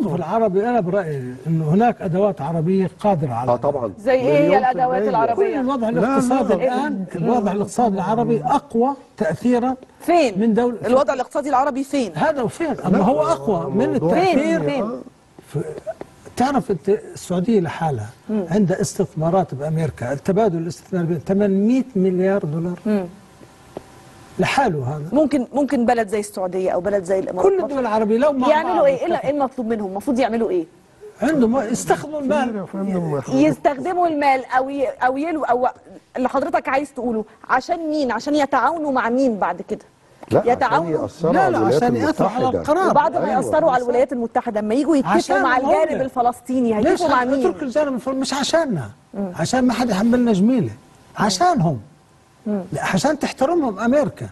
الموقف العربي انا برايي انه هناك ادوات عربيه قادره على اه طبعا زي ايه هي مليون في الادوات المية. كل العربيه الوضع لا، الاقتصادي لا. الان الوضع الاقتصادي العربي اقوى تاثيرا فين من دولة الوضع الاقتصادي العربي فين هذا وفين اما هو اقوى من موضوع التاثير فين فين تعرف انت السعوديه لحالها عندها استثمارات بامريكا التبادل الاستثماري بين 800 مليار دولار لحاله هذا ممكن ممكن بلد زي السعوديه او بلد زي الامارات كل الدول العربية لو مع يعملوا بعض ايه ايه اللي- إيه المطلوب منهم المفروض يعملوا ايه عندهم يستخدموا كتير يا المال فندم يستخدموا المال او ي... او يلو او اللي حضرتك عايز تقوله عشان مين عشان يتعاونوا مع مين بعد كده لا عشان يتعاونوا يأثروا لا، على لا، الولايات عشان يأثروا على المتحدة. القرار. وبعد ما أيوة. يأثروا على الولايات المتحدة لما يجوا يتفقوا عشان مع هم. الجانب الفلسطيني ليش هيتفقوا مع اترك مين؟ الجانب الفلسطيني مش عشاننا عشان ما حد يحملنا جميله عشانهم لا عشان تحترمهم امريكا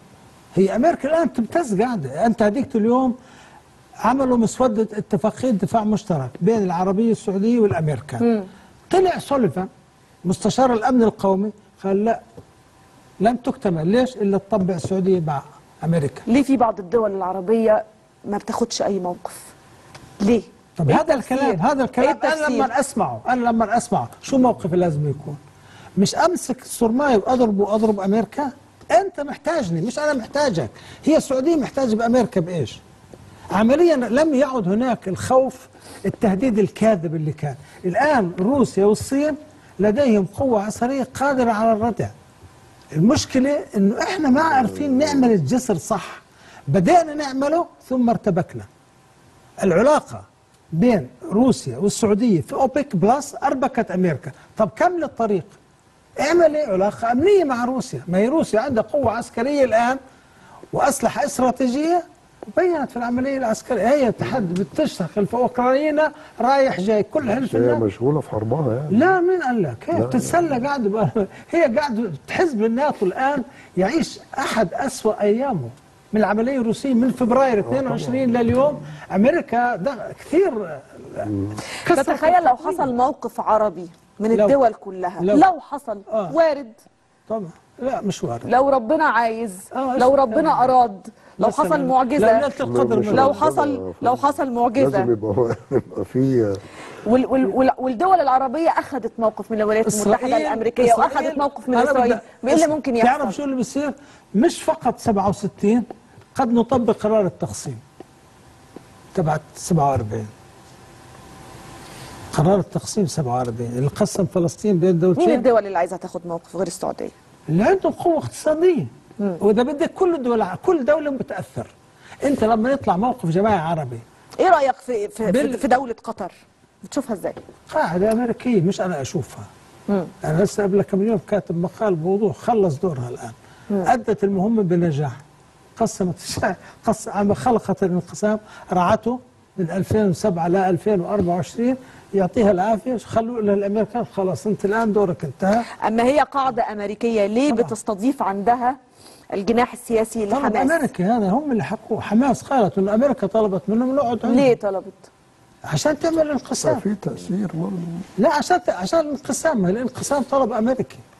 هي امريكا الان تمتاز قاعده انت هذيك اليوم عملوا مسوده اتفاقيه دفاع مشترك بين العربيه السعوديه والامريكان طلع سوليفان مستشار الامن القومي قال لا لن تكتمل ليش الا تطبع السعوديه مع امريكا ليه في بعض الدول العربية ما بتاخدش أي موقف؟ ليه؟ طب إيه هذا التفسير؟ الكلام هذا الكلام إيه انا التفسير؟ لما اسمعه انا لما اسمعه شو موقفي لازم يكون مش امسك السرمايه واضربه واضرب امريكا انت محتاجني مش انا محتاجك هي السعوديه محتاجه بامريكا بايش عمليا لم يعد هناك الخوف التهديد الكاذب اللي كان الان روسيا والصين لديهم قوه عسكريه قادره على الردع المشكلة انه احنا ما عارفين نعمل الجسر صح بدأنا نعمله ثم ارتبكنا العلاقة بين روسيا والسعودية في أوبك بلس أربكت أمريكا طب كمل الطريق اعملي علاقة أمنية مع روسيا ما هي روسيا عندها قوة عسكرية الآن وأسلحة استراتيجية بينت في العملية العسكرية هي تحد بتشتغل في أوكرانيا رايح جاي كل حلف هي الله مشغولة في حربها يعني لا مين قال لك هي بتتسلى قاعده بقى هي قاعده حزب الناتو الان يعيش احد اسوا ايامه من العمليه الروسيه من فبراير 22 لليوم امريكا ده كثير كسرت تتخيل لو التقويم. حصل موقف عربي من لو- الدول كلها لو- لو, حصل آه. وارد طبعا لا مش وارد لو ربنا عايز آه، لو إيش- ربنا أراد لو مثلاً حصل لو معجزة ليله القدر مش من لو ربنا حصل لو حصل لازم معجزة يبقى يبقى في وال وال وال والدول العربية أخذت موقف من الولايات المتحدة إسرائيل- الأمريكية إسرائيل- وأخذت موقف من أنا إسرائيل بدي- إيه اللي ممكن يحصل؟ تعرف شو اللي بيصير مش فقط 67 قد نطبق قرار التقسيم تبع 47 قرار التقسيم 47 اللي قسم فلسطين بين مين دولتين الدول اللي عايزة تاخد موقف غير السعودية؟ اللي عندهم قوة اقتصادية وإذا بدك كل الدول كل دولة بتأثر أنت لما يطلع موقف جماعي عربي إيه رأيك في في, بال- في, في دولة قطر؟ بتشوفها إزاي؟ قاعدة أمريكية مش أنا أشوفها أنا هسه قبل كم يوم كاتب مقال بوضوح خلص دورها الآن أدت المهمة بنجاح قسمت الشعب قس... عم خلقت الانقسام رعته من 2007 ل 2024 يعطيها العافية خلوا لها الأمريكان خلاص أنت الآن دورك انتهى أما هي قاعدة أمريكية ليه طبعا. بتستضيف عندها الجناح السياسي طلب لحماس؟ أمريكا هذا هم اللي حقوه حماس قالت إنه أمريكا طلبت منهم نقعد عندهم ليه طلبت؟ عشان تعمل انقسام في تأثير برضه لا عشان عشان الانقسام الانقسام طلب امريكي